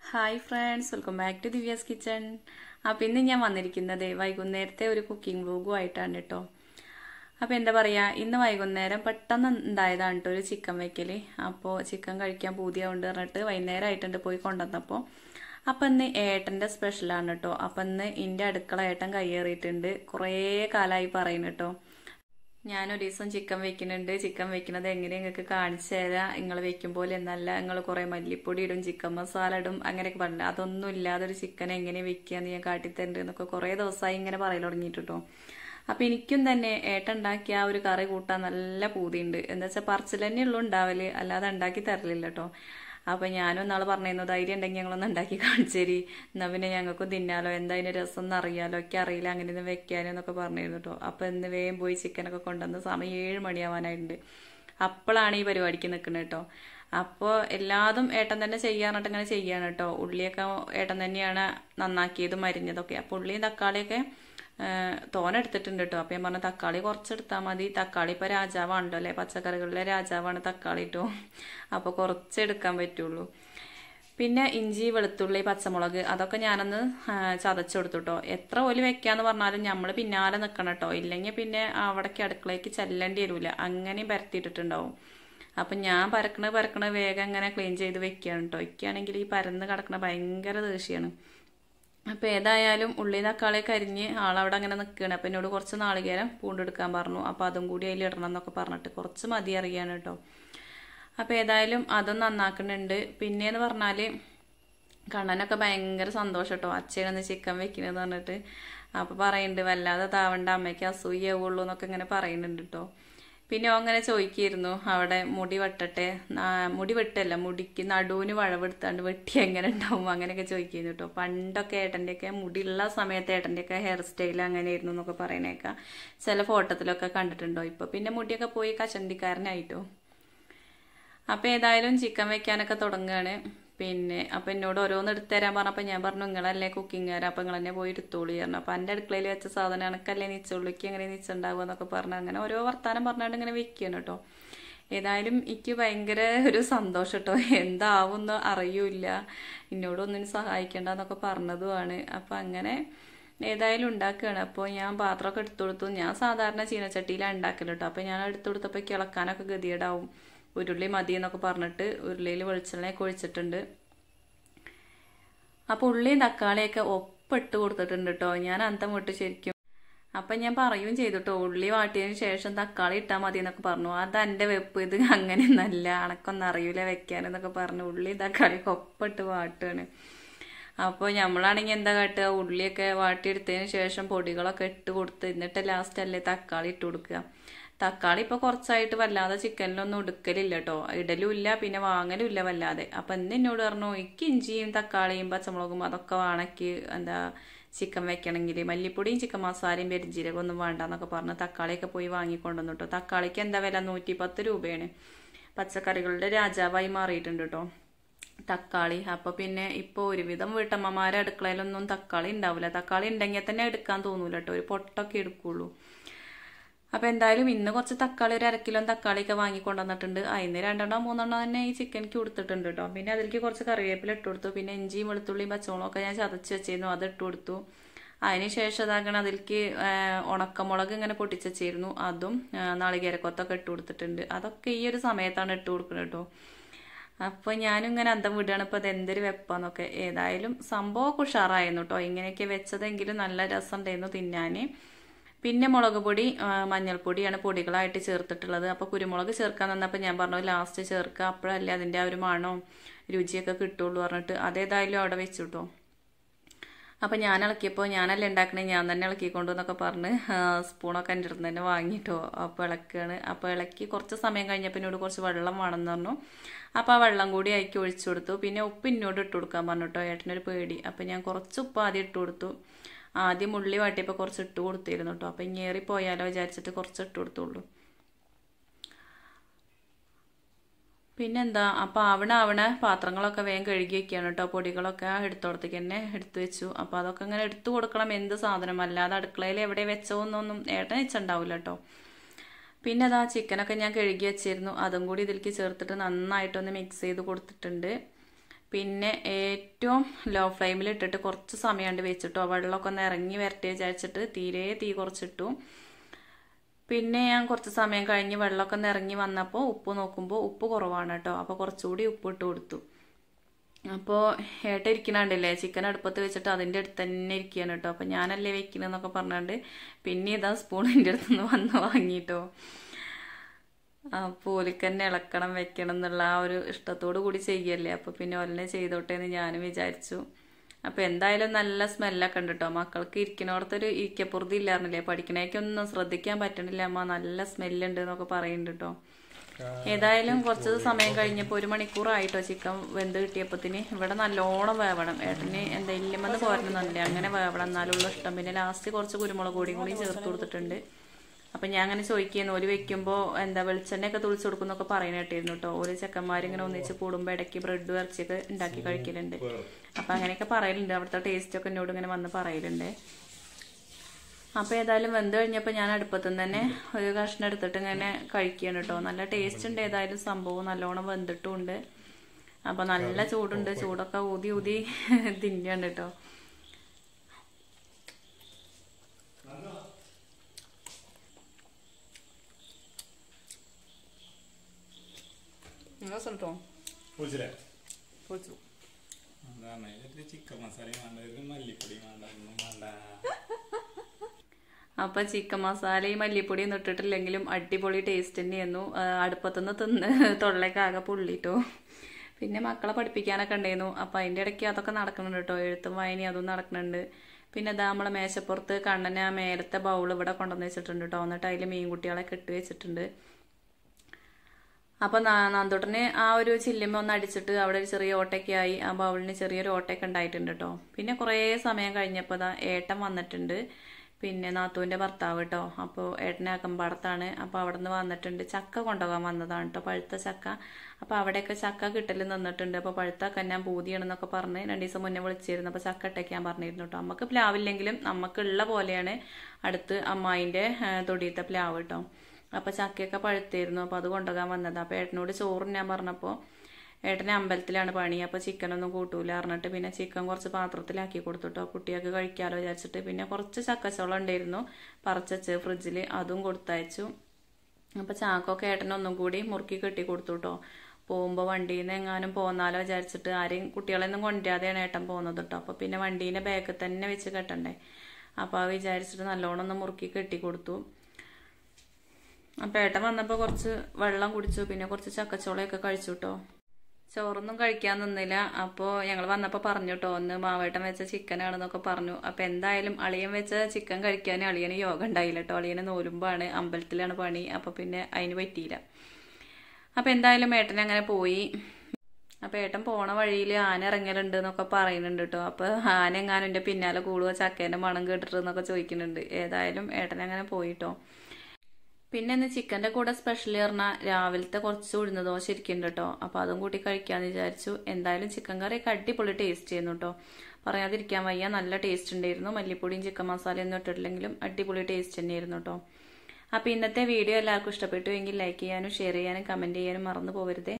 hi friends welcome back to Divya's kitchen appam ഇന്ന് ഞാൻ വന്നിരിക്കുന്നത് വൈകുന്നേരത്തെ ഒരു കുക്കിംഗ് വ്ലോഗും ആയിട്ടാണ് കേട്ടോ അപ്പം എന്താ പറയുക ഇന്ന് വൈകുന്നേരം പെട്ടെന്ന് ഉണ്ടായതാണ് കേട്ടോ ഒരു ചിക്കൻ വെക്കൽ അപ്പോൾ ചിക്കൻ കഴിക്കാൻ പൂതിയാവുണ്ട് പറഞ്ഞിട്ട് വൈകുന്നേരം ആയിട്ടുണ്ട് പോയി കൊണ്ടുവന്നപ്പോൾ അപ്പം ഇന്ന് ഏട്ടൻ്റെ സ്പെഷ്യലാണ് കേട്ടോ അപ്പം ഇന്ന് എൻ്റെ അടുക്കള ഏട്ടൻ കയ്യേറിയിട്ടുണ്ട് കുറേ കാലമായി പറയുന്നു കേട്ടോ ഞാനൊരു ദിവസം ചിക്കൻ വെക്കുന്നുണ്ട് ചിക്കൻ വെക്കുന്നത് എങ്ങനെ നിങ്ങൾക്ക് കാണിച്ചു തരാം നിങ്ങൾ വെക്കും പോലെ എന്നല്ല നിങ്ങൾ കുറേ മല്ലിപ്പൊടി ഇടും ചിക്കൻ മസാല ഇടും അങ്ങനെയൊക്കെ പറഞ്ഞു അതൊന്നും ഇല്ലാതെ ഒരു ചിക്കൻ എങ്ങനെ വെക്കുകയെന്ന് ഞാൻ കാട്ടിത്തരുന്നുണ്ട് എന്നൊക്കെ കുറേ ദിവസമായി ഇങ്ങനെ പറയൽ തുടങ്ങിയിട്ട് കേട്ടോ അപ്പം എനിക്കും തന്നെ ഏട്ടൻ ഉണ്ടാക്കിയ ആ ഒരു കറി കൂട്ടാൻ നല്ല പൂതിയുണ്ട് എന്താ വെച്ചാൽ പറച്ചിൽ തന്നെ ഉള്ളൂ ഉണ്ടാവല് അല്ലാതെ ഉണ്ടാക്കി തരലില്ല കേട്ടോ അപ്പം ഞാനും നാളെ പറഞ്ഞിരുന്നു ധൈര്യം ഉണ്ടെങ്കിൽ ഞങ്ങളൊന്ന് ഉണ്ടാക്കി കാണിച്ചേരി എന്നാൽ പിന്നെ ഞങ്ങൾക്കും തിന്നാലോ എന്താ അതിൻ്റെ രസം എന്ന് അറിയാലോ ഒക്കെ അറിയില്ല അങ്ങനെ ഒന്നും വെക്കാനോ എന്നൊക്കെ പറഞ്ഞിരുന്നു കേട്ടോ അപ്പം ഇന്ന് വേഗം പോയി ചിക്കനൊക്കെ കൊണ്ടുവന്ന് സമയം ഏഴ് മണിയാവാനായിട്ടുണ്ട് അപ്പോഴാണ് ഈ പരിപാടിക്ക് നിൽക്കുന്നത് കേട്ടോ അപ്പോൾ എല്ലാതും ഏട്ടൻ തന്നെ ചെയ്യാന്നിട്ട് ഇങ്ങനെ ചെയ്യാണ് കേട്ടോ ഉള്ളിയൊക്കെ ഏട്ടൻ തന്നെയാണ് നന്നാക്കിയതും മരിഞ്ഞതൊക്കെ അപ്പോൾ ഉള്ളിയും തക്കാളിയൊക്കെ തോന എടുത്തിട്ടുണ്ട് കേട്ടോ അപ്പം ഞാൻ പറഞ്ഞു തക്കാളി കുറച്ചെടുത്താൽ മതി തക്കാളി ഇപ്പോൾ രാജാവാണല്ലോ അല്ലേ പച്ചക്കറികളിലെ രാജാവാണ് തക്കാളി കേട്ടോ അപ്പോൾ കുറച്ച് എടുക്കാൻ പറ്റുള്ളൂ പിന്നെ ഇഞ്ചി വെളുത്തുള്ളി പച്ചമുളക് അതൊക്കെ ഞാനൊന്ന് ചതച്ചു കൊടുത്തു കേട്ടോ എത്ര ഓല് വെക്കാന്ന് പറഞ്ഞാലും നമ്മൾ പിന്നാലെ നിൽക്കണം കേട്ടോ ഇല്ലെങ്കിൽ പിന്നെ അവിടേക്ക് അടുക്കളയ്ക്ക് ചെല്ലേണ്ടി വരില്ല അങ്ങനെയും പരത്തിയിട്ടിട്ടുണ്ടാവും അപ്പം ഞാൻ പരക്കണ പരക്കണ വേഗം അങ്ങനെ ക്ലീൻ ചെയ്ത് വെക്കുകയാണ് കേട്ടോ ഒക്കെയാണെങ്കിൽ ഈ പരന്ന് കിടക്കണ ഭയങ്കര ദേഷ്യമാണ് അപ്പോൾ ഏതായാലും ഉള്ളി തക്കാളിയൊക്കെ അരിഞ്ഞ് ആളവിടെ അങ്ങനെ നിൽക്കുകയാണ് അപ്പം എന്നോട് കുറച്ച് നാളികേരം പൂണ്ടെടുക്കാൻ പറഞ്ഞു അപ്പോൾ അതും കൂടി അതിൽ ഇടണം എന്നൊക്കെ പറഞ്ഞിട്ട് കുറച്ച് മതി അറിയാണ് കേട്ടോ അപ്പോൾ ഏതായാലും അതും നന്നാക്കുന്നുണ്ട് പിന്നെയെന്ന് പറഞ്ഞാൽ കണ്ണനൊക്കെ ഭയങ്കര സന്തോഷം കേട്ടോ അച്ഛനൊന്ന് ചിക്കൻ വെക്കണമെന്ന് പറഞ്ഞിട്ട് അപ്പോൾ പറയുന്നുണ്ട് വല്ലാതെ താവണ്ട അമ്മയ്ക്ക് അസൂയാവുള്ളൂ എന്നൊക്കെ ഇങ്ങനെ പറയുന്നുണ്ട് കേട്ടോ പിന്നെ അങ്ങനെ ചോദിക്കായിരുന്നു അവിടെ മുടി വെട്ടട്ടെ മുടി വെട്ടല്ല മുടിക്ക് നടുവിന് വളവെടുത്താണ്ട് വെട്ടി എങ്ങനെ ഉണ്ടാവും അങ്ങനെയൊക്കെ ചോദിക്കുന്നു കേട്ടോ പണ്ടൊക്കെ ഏട്ടൻ്റെയൊക്കെ മുടിയുള്ള സമയത്ത് ഏട്ടൻ്റെയൊക്കെ ഹെയർ സ്റ്റൈൽ അങ്ങനെയായിരുന്നു എന്നൊക്കെ പറയണേക്കാം ചില ഫോട്ടോത്തിലൊക്കെ കണ്ടിട്ടുണ്ടോ ഇപ്പോൾ പിന്നെ മുടിയൊക്കെ പോയി കഷണ്ടിക്കാരനായിട്ടോ അപ്പോൾ ഏതായാലും ചിക്കൻ വെക്കാനൊക്കെ തുടങ്ങുകയാണ് പിന്നെ അപ്പം എന്നോട് ഓരോന്ന് എടുത്തു തരാൻ പറഞ്ഞപ്പോൾ ഞാൻ പറഞ്ഞു നിങ്ങളല്ലേ കുക്കിംഗ് തരാം അപ്പം നിങ്ങൾ തന്നെ പോയി എടുത്തോളൂ പറഞ്ഞു അപ്പം എൻ്റെ അടുക്കളയിൽ വെച്ച സാധനം എനക്കല്ലേ നിച്ചുള്ളിക്ക് എങ്ങനെ നിച്ചുണ്ടാവുക എന്നൊക്കെ പറഞ്ഞു അങ്ങനെ ഓരോ വർത്താനം പറഞ്ഞാണ്ട് ഇങ്ങനെ വെക്കുകയാണ് കേട്ടോ ഏതായാലും എനിക്ക് ഭയങ്കര ഒരു സന്തോഷം കേട്ടോ എന്താവുമെന്ന് അറിയൂല എന്നോടൊന്നിനും സഹായിക്കേണ്ടെന്നൊക്കെ പറഞ്ഞതുമാണ് അപ്പം അങ്ങനെ ഏതായാലും ഉണ്ടാക്കുകയാണ് അപ്പോൾ ഞാൻ പാത്രമൊക്കെ എടുത്തു കൊടുത്തു ഞാൻ സാധാരണ ചീനച്ചട്ടിയിലാണ് ഉണ്ടാക്കല് കേട്ടോ അപ്പോൾ ഞാൻ എടുത്തു കൊടുത്തപ്പോൾ കിളക്കാനൊക്കെ ഗതികേടാവും ഉരുളി മതി എന്നൊക്കെ പറഞ്ഞിട്ട് ഉരുളിയിൽ വെളിച്ചെണ്ണയൊക്കെ ഒഴിച്ചിട്ടുണ്ട് അപ്പോൾ ഉള്ളിയും തക്കാളിയൊക്കെ ഒപ്പിട്ട് കൊടുത്തിട്ടുണ്ട് കേട്ടോ ഞാൻ അന്തം വിട്ട് ശരിക്കും അപ്പം ഞാൻ പറയുകയും ചെയ്തു കേട്ടോ ഉള്ളി വാട്ടിയതിന് ശേഷം തക്കാളി ഇട്ടാൽ മതി എന്നൊക്കെ പറഞ്ഞു അത് എൻ്റെ വെപ്പ് ഇത് അങ്ങനെ നല്ല അണക്കൊന്നും അറിയില്ല വെക്കാനെന്നൊക്കെ പറഞ്ഞു ഉള്ളി തക്കാളിയൊക്കെ ഒപ്പിട്ട് വാട്ടുകയാണ് അപ്പോൾ നമ്മളാണെങ്കിൽ എന്താ കാട്ടുക ഉള്ളിയൊക്കെ വാട്ടിയെടുത്തതിന് ശേഷം പൊടികളൊക്കെ ഇട്ട് കൊടുത്ത് എന്നിട്ട് ലാസ്റ്റ് അല്ലേ തക്കാളി ഇട്ട് കൊടുക്കുക തക്കാളി ഇപ്പോൾ കുറച്ചായിട്ട് വല്ലാതെ ചിക്കനിലൊന്നും എടുക്കലില്ല കേട്ടോ ഇടലും ഇല്ല പിന്നെ വാങ്ങലും ഇല്ല വല്ലാതെ അപ്പം ഇന്ന് എന്നോട് പറഞ്ഞു എനിക്ക് ഇഞ്ചിയും തക്കാളിയും പച്ചമുളകും അതൊക്കെ വേണക്ക് എന്താ ചിക്കൻ വെക്കണമെങ്കിൽ മല്ലിപ്പൊടിയും ചിക്കൻ മസാലയും പെരിഞ്ചീരകം ഒന്നും വേണ്ട എന്നൊക്കെ പറഞ്ഞ് തക്കാളിയൊക്കെ പോയി വാങ്ങിക്കൊണ്ടുവന്നു കേട്ടോ തക്കാളിക്ക് എന്താ വില നൂറ്റി പത്ത് രൂപയാണ് പച്ചക്കറികളുടെ രാജാവായി മാറിയിട്ടുണ്ട് കേട്ടോ തക്കാളി അപ്പോൾ പിന്നെ ഇപ്പോൾ ഒരുവിധം വീട്ടമ്മമാരെ അടുക്കളയിലൊന്നും തക്കാളി ഉണ്ടാവില്ല തക്കാളി ഉണ്ടെങ്കിൽ തന്നെ എടുക്കാൻ തോന്നൂല കേട്ടോ ഒരു പൊട്ടൊക്കെ എടുക്കുള്ളൂ അപ്പോൾ എന്തായാലും ഇന്ന് കുറച്ച് തക്കാളി ഒരു അര കിലോ തക്കാളിയൊക്കെ വാങ്ങിക്കൊണ്ടുവന്നിട്ടുണ്ട് അതിന് രണ്ടെണ്ണോ മൂന്നെണ്ണോ തന്നെ ഈ ചിക്കനിക്ക് കൊടുത്തിട്ടുണ്ട് കേട്ടോ പിന്നെ അതിലേക്ക് കുറച്ച് കറിവേപ്പില ഇട്ട് കൊടുത്തു പിന്നെ ഇഞ്ചിയും വെളുത്തുള്ളിയും പച്ചമുളകൊക്കെ ഞാൻ ചതച്ച് വെച്ചിരുന്നു അത് ഇട്ട് കൊടുത്തു അതിന് ശേഷം ഇതാക്കണം അതിലേക്ക് ഉണക്കമുളക് ഇങ്ങനെ പൊട്ടിച്ചിരുന്നു അതും നാളികേരക്കൊത്തൊക്കെ ഇട്ട് കൊടുത്തിട്ടുണ്ട് അതൊക്കെ ഈ ഒരു സമയത്താണ് ഇട്ട് കൊടുക്കുന്നത് കേട്ടോ അപ്പോൾ ഞാനും ഇങ്ങനെ അന്തം വിടുകയാണ് ഇപ്പോൾ അത് എന്തൊരു വെപ്പാന്നൊക്കെ ഏതായാലും സംഭവമൊക്കെ ഉഷാറായിരുന്നു കേട്ടോ ഇങ്ങനെയൊക്കെ വെച്ചതെങ്കിലും നല്ല രസം ഉണ്ടായിരുന്നു തിന്നാൻ പിന്നെ മുളക് പൊടി മഞ്ഞൾപ്പൊടിയാണ് പൊടികളായിട്ട് ചേർത്തിട്ടുള്ളത് അപ്പോൾ കുരുമുളക് ചേർക്കാൻ തന്നപ്പോൾ ഞാൻ പറഞ്ഞു ലാസ്റ്റ് ചേർക്കുക അപ്പോഴല്ലേ അതിൻ്റെ ആ ഒരു മണവും രുചിയൊക്കെ കിട്ടുള്ളൂ പറഞ്ഞിട്ട് അതേതായാലും അവിടെ വെച്ചു കേട്ടോ അപ്പോൾ ഞാൻ ഇളക്കിയപ്പോൾ ഞാനല്ലേ ഉണ്ടാക്കണേ ഞാൻ തന്നെ ഇളക്കിക്കൊണ്ടു എന്നൊക്കെ പറഞ്ഞ് സ്പൂണൊക്കെ എൻ്റെ അടുത്ത് തന്നെ വാങ്ങിയിട്ടോ അപ്പോൾ ഇളക്കുകയാണ് അപ്പോൾ ഇളക്കി കുറച്ച് സമയം കഴിഞ്ഞപ്പോൾ എന്നോട് കുറച്ച് വെള്ളം വേണമെന്ന് പറഞ്ഞു അപ്പോൾ ആ വെള്ളം കൂടി അയക്കി ഒഴിച്ചു കൊടുത്തു പിന്നെ ഉപ്പ് ഇന്നോട് ഇട്ട് കൊടുക്കാൻ പറഞ്ഞു കേട്ടോ ഏട്ടനൊരു പേടി അപ്പോൾ ഞാൻ കുറച്ച് ഉപ്പ് ആദ്യം ഇട്ട് കൊടുത്തു ആദ്യം ഉള്ളി വാട്ടിയപ്പോൾ കുറച്ച് ഇട്ട് കൊടുത്തിരുന്നു കേട്ടോ അപ്പം ഇങ്ങേറി പോയാലോ വിചാരിച്ചിട്ട് കുറച്ച് ഇട്ട് കൊടുത്തുള്ളൂ പിന്നെന്താ അപ്പോൾ ആവണ ആവണ പാത്രങ്ങളൊക്കെ വേഗം കഴുകി വെക്കുകയാണ് കേട്ടോ പൊടികളൊക്കെ എടുത്തോടത്തേക്ക് തന്നെ എടുത്തു വെച്ചു അപ്പോൾ അതൊക്കെ അങ്ങനെ എടുത്തു കൊടുക്കണം എന്ത് സാധനം അല്ലാതെ അടുക്കളയിൽ എവിടെ വെച്ചോന്നൊന്നും ഏട്ടൻ വെച്ചിട്ടുണ്ടാവില്ല കേട്ടോ പിന്നെ അതാ ചിക്കനൊക്കെ ഞാൻ കഴുകി വെച്ചിരുന്നു അതും കൂടി ഇതിലേക്ക് ചേർത്തിട്ട് നന്നായിട്ടൊന്ന് മിക്സ് ചെയ്ത് കൊടുത്തിട്ടുണ്ട് പിന്നെ ഏറ്റവും ലോ ഫ്ലെയിമിൽ ഇട്ടിട്ട് കുറച്ച് സമയം കൊണ്ട് വെച്ചിട്ടോ വെള്ളമൊക്കെ ഒന്ന് ഇറങ്ങി വരട്ടെ വിചാരിച്ചിട്ട് തീരെ തീ കുറച്ചിട്ടു പിന്നെ ഞാൻ കുറച്ച് സമയം കഴിഞ്ഞ് വെള്ളമൊക്കെ ഒന്ന് ഇറങ്ങി വന്നപ്പോൾ ഉപ്പ് നോക്കുമ്പോൾ ഉപ്പ് കുറവാണ് കേട്ടോ അപ്പോൾ കുറച്ചുകൂടി ഉപ്പ് ഇട്ട് കൊടുത്തു അപ്പോൾ ഏട്ട ഇരിക്കണുണ്ടല്ലേ ചിക്കൻ അടുപ്പത്ത് വെച്ചിട്ട് അതിൻ്റെ അടുത്ത് തന്നെ ഇരിക്കുകയാണ് കേട്ടോ അപ്പോൾ ഞാനല്ലേ വെക്കണെന്നൊക്കെ പറഞ്ഞാണ്ട് പിന്നെ ഇതാ സ്പൂൺ എൻ്റെ അടുത്ത് നിന്ന് വന്ന് വാങ്ങിട്ടോ അപ്പോൾ ഓലിക്കന്നെ ഇളക്കണം വെക്കണം എന്നുള്ള ആ ഒരു ഇഷ്ടത്തോടു കൂടി ചെയ്യല്ലേ അപ്പോൾ പിന്നെ ഒലനെ ചെയ്തോട്ടെ എന്ന് ഞാനും വിചാരിച്ചു അപ്പോൾ എന്തായാലും നല്ല സ്മെല്ലൊക്കെ ഉണ്ട് കേട്ടോ മക്കൾക്ക് ഇരിക്കണോടത്തൊരു ഇരിക്കപ്പുറതി ഇല്ലായിരുന്നില്ലേ പഠിക്കണേക്കൊന്നും ശ്രദ്ധിക്കാൻ പറ്റണില്ല അമ്മ നല്ല സ്മെല്ലുണ്ട് എന്നൊക്കെ പറയുന്നുണ്ട് കേട്ടോ ഏതായാലും കുറച്ച് സമയം കഴിഞ്ഞപ്പോൾ ഒരു മണിക്കൂറായിട്ടോ ചിക്കൻ വെന്ത് കിട്ടിയപ്പത്തിന് ഇവിടെ നല്ലോണം വേവണം ഏട്ടന് എന്താ ഇല്ലമെന്ന് പോരണമെന്നില്ല അങ്ങനെ വേവണം എന്നാലുള്ള ഇഷ്ടം പിന്നെ ലാസ്റ്റ് കുറച്ച് കുരുമുളക് പൊടിയും കൂടി ചേർത്ത് കൊടുത്തിട്ടുണ്ട് അപ്പം ഞാൻ അങ്ങനെ ചോദിക്കുന്നു ഒരു വെക്കുമ്പോൾ എന്താ വെളിച്ചെണ്ണയൊക്കെ തുളിച്ച് കൊടുക്കുന്നൊക്കെ പറയുന്ന കേട്ടിരുന്നു കേട്ടോ ഒരു ചെക്കന്മാരിങ്ങനെ ഒന്നിച്ച് കൂടുമ്പോൾ ഇടയ്ക്ക് ബ്രെഡ് ഇറച്ചിയൊക്കെ ഉണ്ടാക്കി കഴിക്കലുണ്ട് അപ്പം അങ്ങനെയൊക്കെ പറയലുണ്ട് അവിടുത്തെ ടേസ്റ്റൊക്കെ എന്നോട് ഇങ്ങനെ വന്ന് പറയലുണ്ട് അപ്പോൾ ഏതായാലും വെന്ത് കഴിഞ്ഞപ്പോൾ ഞാൻ അടുപ്പത്തുനിന്ന് തന്നെ ഒരു കഷ്ണം എടുത്തിട്ട് ഇങ്ങനെ കഴിക്കുകയാണ് കേട്ടോ നല്ല ടേസ്റ്റ് ഉണ്ട് ഏതായാലും സംഭവം നല്ലോണം വെന്തിട്ടുമുണ്ട് അപ്പോൾ നല്ല ചൂടുണ്ട് ചൂടൊക്കെ ഊതി ഊതി തിന്നുകയാണ് കേട്ടോ കേട്ടോ പൊളിച്ചില്ലേ പൊളിച്ചു അതാണ് ഇതില് ചിക്കൻ മസാലയും വേണ്ട ഇതില് മല്ലിപ്പൊടിയും വേണ്ട ഒന്നും വേണ്ട അപ്പൊ ചിക്കൻ മസാലയും മല്ലിപ്പൊടിയും ഇട്ടിട്ടില്ലെങ്കിലും അടിപൊളി ടേസ്റ്റ് തന്നെയായിരുന്നു ആ, അടുപ്പത്തുനിന്ന് തിന്ന് തൊള്ളേക്കാകെ പുള്ളിട്ടോ പിന്നെ മക്കളെ പഠിപ്പിക്കാനൊക്കെ ഉണ്ടായിരുന്നു അപ്പൊ അതിന്റെ ഇടയ്ക്ക് അതൊക്കെ നടക്കുന്നുണ്ട് കേട്ടോ എഴുത്തും വായനയും അതും നടക്കുന്നുണ്ട് പിന്നെ ഇതാ നമ്മളെ മേശപ്പുറത്ത് കണ്ണനെ ആ മേലത്തെ ബൗൾ ഇവിടെ കൊണ്ടുവന്ന് വെച്ചിട്ടുണ്ട് കേട്ടോ എന്നിട്ട് അതിൽ മീൻകുട്ടികളെ കെട്ടി വെച്ചിട്ടുണ്ട് അപ്പൊ നന്ദോട്ടന് ആ ഒരു ചില്ലുമ്മ ഒന്ന് അടിച്ചിട്ട് അവിടെ ഒരു ചെറിയ ഓട്ടയൊക്കെ ആയി ആ ബൗളിന് ചെറിയൊരു ഓട്ടയൊക്കെ ഉണ്ടായിട്ടുണ്ട് കേട്ടോ പിന്നെ കുറേ സമയം കഴിഞ്ഞപ്പോൾ ദാ ഏട്ടൻ വന്നിട്ടുണ്ട് പിന്നെ നാത്തൂന്റെ ഭർത്താവ് കേട്ടോ അപ്പോൾ ഏട്ടനെ അക്കമ്പാടത്താണ് അപ്പോൾ അവിടെ നിന്ന് വന്നിട്ടുണ്ട് ചക്ക കൊണ്ടുപോകാൻ വന്നതാണ് കേട്ടോ പഴുത്ത ചക്ക അപ്പോൾ അവിടെയൊക്കെ ചക്ക കിട്ടൽ നിന്നിട്ടുണ്ട് അപ്പോൾ പഴുത്ത കന്നാൻ പൂതിയാണെന്നൊക്കെ പറഞ്ഞ് രണ്ട് ദിവസം മുന്നേ വിളിച്ചിരുന്നു അപ്പോൾ ചക്ക ഇട്ടേക്കാൻ പറഞ്ഞിരുന്നു കേട്ടോ നമുക്ക് പ്ലാവില്ലെങ്കിലും നമുക്കുള്ള പോലെയാണ് അടുത്ത് അമ്മായിൻ്റെ തൊടിയത്തെ പ്ലാവ് കേട്ടോ അപ്പൊ ചക്കയൊക്കെ പഴുത്തായിരുന്നു അപ്പൊ അത് കൊണ്ടുപോകാൻ വന്നത് അപ്പൊ ഏട്ടനോട് ചോറ് ഞാൻ പറഞ്ഞപ്പോ ഏട്ടന് അമ്പലത്തിലാണ് പണി അപ്പൊ ചിക്കനൊന്നും കൂട്ടൂല പറഞ്ഞിട്ട് പിന്നെ ചിക്കൻ കുറച്ച് പാത്രത്തിലാക്കി കൊടുത്തുട്ടോ കുട്ടികൾക്ക് കഴിക്കാലോ വിചാരിച്ചിട്ട് പിന്നെ കുറച്ച് ചക്കച്ചോളം ഉണ്ടായിരുന്നു പറിച്ചു ഫ്രിഡ്ജിൽ അതും കൊടുത്തയച്ചു അപ്പൊ ചാക്കൊക്കെ ഏട്ടനൊന്നും കൂടി മുറുക്കി കെട്ടി കൊടുത്തു കേട്ടോ പോകുമ്പോൾ വണ്ടിയിൽ നിന്ന് എങ്ങാനും പോന്നാലോ വിചാരിച്ചിട്ട് ആരെയും കുട്ടികളെയൊന്നും കൊണ്ടുവരാതെയാണ് ഏട്ടൻ പോകുന്നത് കേട്ടോ അപ്പൊ പിന്നെ വണ്ടീനെ ബാക്കിൽ തന്നെ വെച്ച് കെട്ടണ്ടേ അപ്പൊ അത് വിചാരിച്ചിട്ട് നല്ലോണം ഒന്ന് മുറുക്കി കെട്ടി കൊടുത്തു അപ്പൊ ഏട്ടൻ വന്നപ്പോ കുറച്ച് വെള്ളം കുടിച്ചു പിന്നെ കുറച്ച് ചക്കച്ചോളയൊക്കെ കഴിച്ചു കേട്ടോ ചോറൊന്നും കഴിക്കാൻ നിന്നില്ല അപ്പോൾ ഞങ്ങൾ വന്നപ്പോൾ പറഞ്ഞു കേട്ടോ ഒന്ന് മാവേട്ടൻ വെച്ച ചിക്കനാണെന്നൊക്കെ പറഞ്ഞു അപ്പോൾ എന്തായാലും അളിയൻ വെച്ച ചിക്കൻ കഴിക്കാൻ അളിയന് യോഗ ഉണ്ടായില്ല കേട്ടോ അളിയന് നോലുമ്പാണ് അമ്പലത്തിലാണ് പണി അപ്പോൾ പിന്നെ അതിന് പറ്റിയില്ല അപ്പോൾ എന്തായാലും ഏട്ടൻ അങ്ങനെ പോയി അപ്പോൾ ഏട്ടൻ പോണ വഴിയിൽ ആന ഇറങ്ങലുണ്ട് എന്നൊക്കെ പറയുന്നുണ്ട് കേട്ടോ അപ്പോൾ ആന എങ്ങാനും എൻ്റെ പിന്നാലെ കൂടുക ചക്കേൻ്റെ മണം കേട്ടിട്ട് എന്നൊക്കെ ചോദിക്കുന്നുണ്ട് ഏതായാലും ഏട്ടൻ അങ്ങനെ പോയിട്ടോ പിന്നെ ഇന്ന് ചിക്കൻ്റെ കൂടെ സ്പെഷ്യൽ പറഞ്ഞാൽ രാവിലത്തെ കുറച്ച് ഉഴുന്ന ദോശ ഇരിക്കുന്നുണ്ട് കേട്ടോ അപ്പോൾ അതും കൂട്ടി കഴിക്കാമെന്ന് വിചാരിച്ചു എന്തായാലും ചിക്കൻ കറിയൊക്കെ അടിപൊളി ടേസ്റ്റ് ചെയ്യുന്നു കേട്ടോ പറയാതിരിക്കാൻ വയ്യ നല്ല ടേസ്റ്റ് ഉണ്ടായിരുന്നു മല്ലിപ്പൊടിയും ചിക്കൻ മസാലയൊന്നും ഇട്ടിട്ടില്ലെങ്കിലും അടിപൊളി ടേസ്റ്റ് തന്നെയായിരുന്നു കേട്ടോ അപ്പോൾ ഇന്നത്തെ വീഡിയോ എല്ലാവർക്കും ഇഷ്ടപ്പെട്ടു എങ്കിൽ ലൈക്ക് ചെയ്യാനും ഷെയർ ചെയ്യാനും കമൻറ്റ് ചെയ്യാനും മറന്നു പോകരുതേ